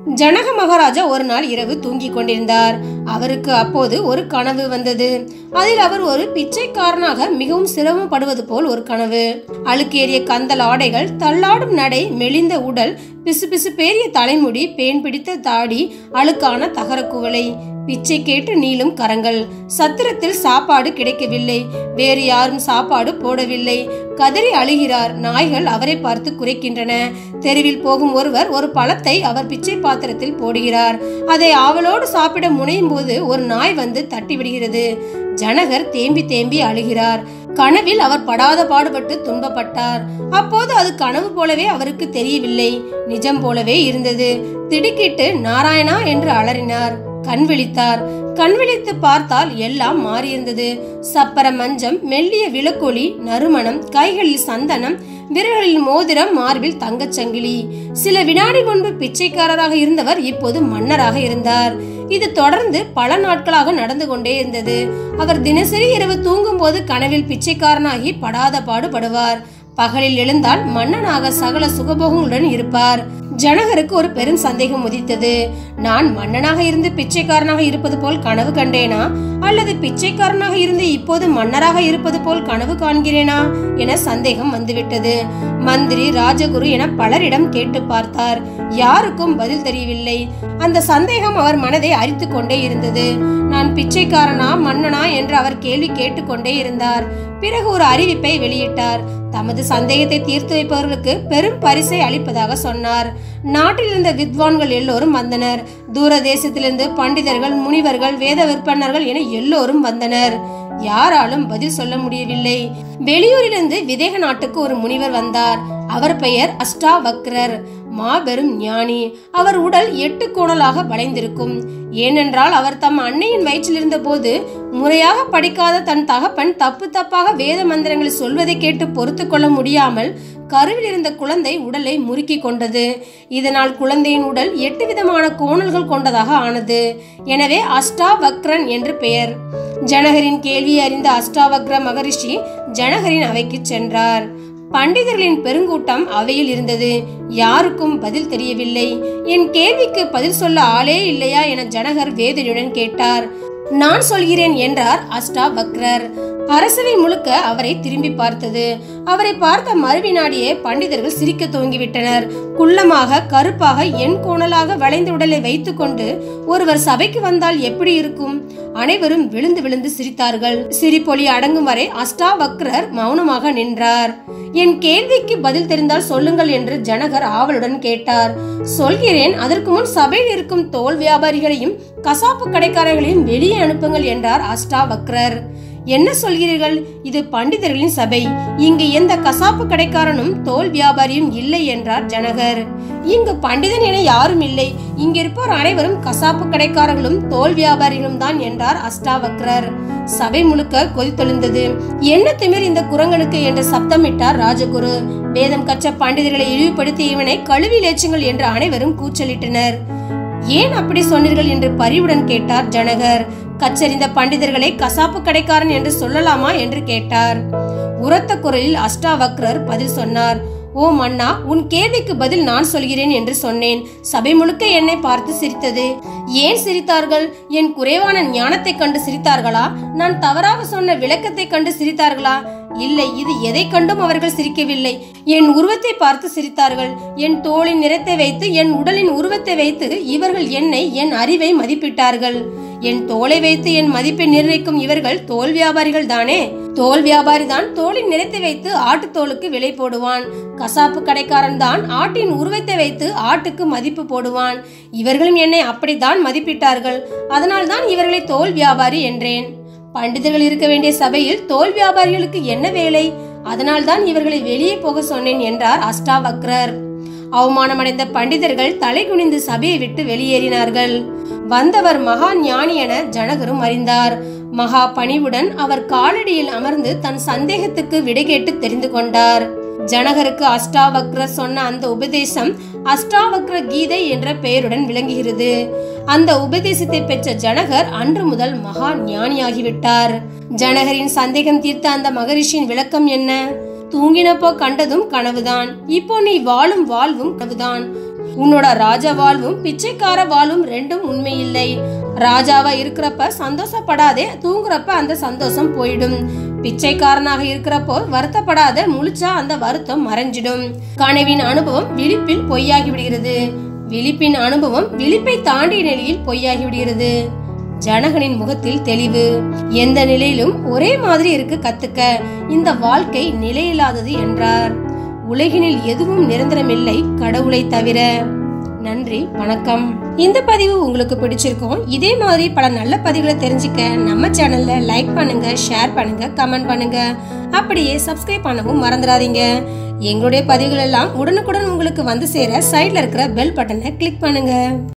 ஜனக மகாராஜா ஒரு நாள் இரவு தூங்கிக் கொண்டிருந்தார் அவருக்கு அப்போது ஒரு கனவு வந்தது அதில் அவர் ஒரு பிச்சைக்காரனாக மிகவும் சிரமப்படுவது போல் ஒரு கனவு அழுக்கேறிய கந்தல் ஆடைகள் தள்ளாடும் நடை மெலிந்த உடல் பிசுபிசு பேரிய தலைமுடி பேன் பிடித்த தாடி அழுக்கான தகரக்குவளை பிச்சை கேட்டு நீளும் கரங்கள் சத்திரத்தில் சாப்பாடு கிடைக்கவில்லை வேறு யாரும் சாப்பாடு போடவில்லை கதறி அழுகிறார் நாய்கள் அவரை பார்த்து குறைக்கின்றன தெருவில் போகும் ஒருவர் ஒரு பழத்தை அவர் பிச்சை பாத்திரத்தில் போடுகிறார் அதை ஆவலோடு சாப்பிட முனையும் போது ஒரு நாய் வந்து தட்டி விடுகிறது ஜனகர் தேம்பி தேம்பி அழுகிறார் கனவில் அவர் படாத பாடுபட்டு துன்பப்பட்டார் அப்போது அது கனவு போலவே அவருக்கு தெரியவில்லை நிஜம் போலவே இருந்தது திடுக்கிட்டு நாராயணா என்று அலறினார் கண் விழித்தார் கண் விழித்து பார்த்தால் எல்லாம் மாறியிருந்தது சப்பர மஞ்சம் மெல்லிய விளக்கொளி நறுமணம் கைகளில் சந்தனம் விரல்களில் மோதிரம் மார்பில் தங்கச் சங்கிலி சில வினாடி முன்பு பிச்சைக்காரராக இருந்தவர் இப்போது மன்னராக இருந்தார் இது தொடர்ந்து பல நாட்களாக நடந்து கொண்டே இருந்தது அவர் தினசரி இரவு தூங்கும் போது கனவில் பிச்சைக்காரனாகி படாத பாடுபடுவார் பகலில் எழுந்தால் மன்னனாக சகல சுகபோகங்களுடன் இருப்பார் ஜனகருக்கு ஒரு பெரும் சந்தேகம் உதித்தது நான் மன்னனாக இருந்து பிச்சைக்காரனாக இருப்பது போல் கனவு கண்டேனா அல்லது பிச்சைக்காரனாக இருந்து இப்போது மன்னராக இருப்பது போல் கனவு காண்கிறேனா என சந்தேகம் வந்துவிட்டது மந்திரி ராஜகுரு என பலரிடம் கேட்டு பார்த்தார் யாருக்கும் பதில் தெரியவில்லை அந்த சந்தேகம் அவர் மனதை அரித்து கொண்டே இருந்தது நான் பிச்சைக்காரனா மன்னனா என்று அவர் கேள்வி கேட்டுக்கொண்டே இருந்தார் பிறகு ஒரு அறிவிப்பை வெளியிட்டார் தமது சந்தேகத்தை தீர்த்து வைப்பவர்களுக்கு பெரும் பரிசை அளிப்பதாக சொன்னார் நாட்டில் இருந்த வித்வான்கள் எல்லோரும் வந்தனர் தூர தேசத்திலிருந்து பண்டிதர்கள் முனிவர்கள் வேத விற்பனர்கள் என எல்லோரும் வந்தனர் யாராலும் பதில் சொல்ல முடியவில்லை வெளியூரிலிருந்து விதேக நாட்டுக்கு ஒரு முனிவர் வந்தார் அவர் பெயர் அஷ்டாவக்ரர் மாபெரும் ஞானி அவர் உடல் எட்டு கோணலாக வளைந்திருக்கும் ஏனென்றால் அவர் தம் அன்னையின் வயிற்றில் இருந்த போது முறையாக படிக்காத தன் தகப்பன் தப்பு தப்பாக வேத மந்திரங்களை சொல்வதை கேட்டு பொறுத்து கொள்ள முடியாமல் கருவில் இருந்த குழந்தை உடலை முறுக்கி கொண்டது இதனால் குழந்தையின் உடல் எட்டு விதமான கோணல்கள் கொண்டதாக ஆனது எனவே அஷ்டாவக்ரன் என்று பெயர் ஜனகரின் கேள்வியை அறிந்த அஷ்டாவக்ர மகரிஷி ஜனகரின் அவைக்கு சென்றார் பண்டிதர்களின் பெருங்கூட்டம் அவையில் இருந்தது யாருக்கும் பதில் தெரியவில்லை என் கேள்விக்கு பதில் சொல்ல ஆளே இல்லையா என ஜனகர் வேதனையுடன் கேட்டார் நான் சொல்கிறேன் என்றார் அஷ்டாவக்ரர் அரசவை முழுக்க அவரை திரும்பி பார்த்தது அவரை பார்த்த மறுவினாடியே பண்டிதர்கள் சிரிக்க துவங்கிவிட்டனர் குள்ளமாக கருப்பாக எண் கோணலாக வளைந்த உடலை வைத்துக்கொண்டு ஒருவர் சபைக்கு வந்தால் எப்படி இருக்கும் அனைவரும் விழுந்து விழுந்து சிரித்தார்கள் சிரிப்பொலி அடங்கும் வரை அஷ்டாவக்ரர் மௌனமாக நின்றார் என் கேள்விக்கு பதில் தெரிந்தால் சொல்லுங்கள் என்று ஜனகர் ஆவலுடன் கேட்டார் சொல்கிறேன் அதற்கு முன் சபையில் இருக்கும் தோல் வியாபாரிகளையும் கசாப்பு கடைக்காரர்களையும் வெளியே அனுப்புங்கள் என்றார் அஷ்டாவக்ரர் என்ன சொல்கிறீர்கள் இது பண்டிதர்களின் சபை இங்கு எந்த கசாப்பு கடைக்காரனும் தோல் வியாபாரியும் இல்லை என்றார் ஜனகர் இங்கு பண்டிதன் என யாரும் இல்லை இங்கிருப்போர் அனைவரும் கசாப்பு கடைக்காரர்களும் தோல் வியாபாரிகளும் தான் என்றார் அஷ்டாவக்ரர் சபை முழுக்க கொதித்தெழுந்தது என்ன திமிர் இந்த குரங்கனுக்கு என்று சப்தமிட்டார் ராஜகுரு வேதம் கற்ற பண்டிதர்களை இழிவுபடுத்தி இவனை கழுவி லேச்சுங்கள் என்று அனைவரும் கூச்சலிட்டனர் ஏன் அப்படி சொன்னீர்கள் என்று பரிவுடன் கேட்டார் ஜனகர் கச்சறிந்த பண்டிதர்களை கசாப்பு கடைக்காரன் என்று சொல்லலாமா என்று கேட்டார் உரத்த குரலில் அஷ்டாவக்ரர் பதில் சொன்னார் ஓ மன்னா உன் கேள்விக்கு பதில் நான் சொல்கிறேன் என்று சொன்னேன் சபை முழுக்க என்னை பார்த்து சிரித்தது ஏன் சிரித்தார்கள் என் குறைவான ஞானத்தை கண்டு சிரித்தார்களா நான் தவறாக சொன்ன விளக்கத்தை கண்டு சிரித்தார்களா இல்லை இது எதை கண்டும் அவர்கள் சிரிக்கவில்லை என் உருவத்தை பார்த்து சிரித்தார்கள் என் தோளின் நிறத்தை வைத்து என் உடலின் உருவத்தை வைத்து இவர்கள் என்னை என் அறிவை மதிப்பிட்டார்கள் என் தோலை வைத்து என் மதிப்பை நிர்ணயிக்கும் இவர்கள் தோல் வியாபாரிகள் தானே தோல் வியாபாரி தான் தோலின் நிறத்தை வைத்து ஆட்டு தோலுக்கு விலை போடுவான் கசாப்பு கடைக்காரன் தான் ஆட்டின் உருவத்தை வைத்து ஆட்டுக்கு மதிப்பு போடுவான் இவர்களும் என்னை அப்படித்தான் மதிப்பிட்டார்கள் அதனால் தான் இவர்களை தோல் வியாபாரி என்றேன் பண்டிதர்கள் இருக்க வேண்டிய சபையில் தோல் வியாபாரிகளுக்கு என்ன வேலை அதனால் தான் இவர்களை வெளியே போக சொன்னேன் என்றார் அஷ்டாவக்ரர் அவமானமடைந்த பண்டிதர்கள் தலை குனிந்து சபையை விட்டு வெளியேறினார்கள் வந்தவர் மகா ஞானி என ஜனகரும் அறிந்தார் மகா பணிவுடன் அவர் காலடியில் அமர்ந்து தன் சந்தேகத்துக்கு விடை கேட்டு தெரிந்து கொண்டார் ஜனகருக்கு அஷ்டாவக்ர சொன்ன அந்த உபதேசம் அஷ்டாவக்ர கீதை என்ற பெயருடன் விளங்குகிறது அந்த உபதேசத்தை பெற்ற ஜனகர் அன்று முதல் மகா ஞானியாகிவிட்டார் ஜனகரின் சந்தேகம் தீர்த்த அந்த மகரிஷியின் விளக்கம் என்ன தூங்கினப்போ கண்டதும் கனவுதான் இப்போ நீ வாழும் வாழ்வும் கனவுதான் உன்னோட ராஜா வாழ்வும் பிச்சைக்கார வாழ்வும் ரெண்டும் உண்மை இல்லை ராஜாவா இருக்கிறப்ப சந்தோஷப்படாதே தூங்குறப்ப அந்த சந்தோஷம் போயிடும் பிச்சைக்காரனாக இருக்கிறப்போ வருத்தப்படாத முழிச்சா அந்த வருத்தம் மறைஞ்சிடும் கனவின் அனுபவம் விழிப்பில் பொய்யாகி விடுகிறது விழிப்பின் அனுபவம் விழிப்பை தாண்டிய நிலையில் பொய்யாகி விடுகிறது ஜனகனின் முகத்தில் தெளிவு எந்த நிலையிலும் ஒரே மாதிரி இருக்கு கத்துக்க இந்த வாழ்க்கை நிலையில்லாதது என்றார் உலகினில் எதுவும் நிரந்தரமில்லை கடவுளை தவிர நன்றி வணக்கம் இந்த பதிவு உங்களுக்கு பிடிச்சிருக்கும் இதே மாதிரி பல நல்ல பதிவுகளை தெரிஞ்சுக்க நம்ம சேனல்ல லைக் பண்ணுங்க ஷேர் பண்ணுங்க கமெண்ட் பண்ணுங்க அப்படியே சப்ஸ்கிரைப் பண்ணவும் மறந்துடாதீங்க எங்களுடைய பதிவுகள் எல்லாம் உடனுக்குடன் உங்களுக்கு வந்து சேர சைட்ல இருக்கிற பெல் பட்டனை கிளிக் பண்ணுங்க